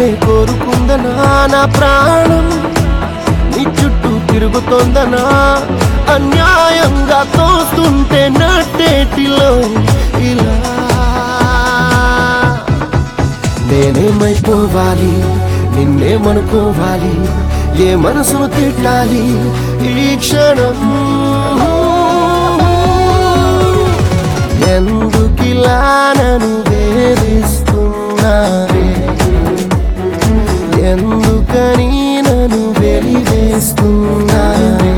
నిన్నే కోరుకుందనా నా ప్రాణం నీ చుట్టూ తిరుగుతోందనా అన్యాయంగా తోస్తుంటే నట్టేటిలో ఇలా నేనేమైపోవాలి నిన్నేమనుకోవాలి ఏ మనసును తిట్టాలి ఈ క్షణం ఎందుకిలా నన్ను వేధిస్తున్నావే ఎందుకని నన్ను వెలివేస్తున్నావే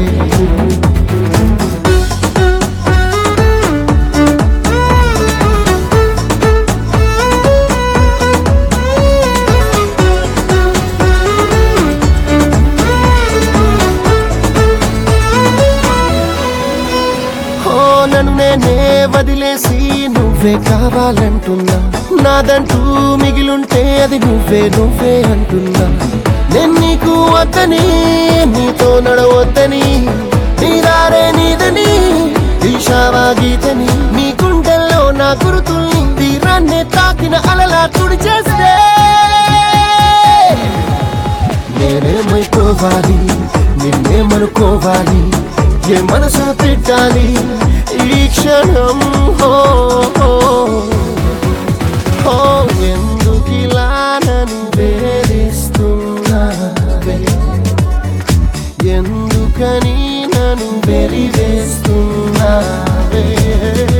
ఓ నన్ను నేనే వదిలేసి నువ్వే కావాలంటున్నా నాదంటూ మిగిలుంటే అది నువ్వే నువ్వే అంటున్నా నేను నీకు వద్దని నీతో నడవద్దని నీరారే నీదని ఈశావా గీతని నీ గుండెల్లో నా గురుతుల్ని తీరాన్నే తాకిన అలలా తుడి చేస్తే నేనేమైపోవాలి నిన్నేమనుకోవాలి ఏ మనసు తిట్టాలి ఈ క్షణం హో హో, హో ఎందుకిలా నన్ను వేధిస్తున్నావే ఎందుకని నన్ను వెలివేస్తున్నావే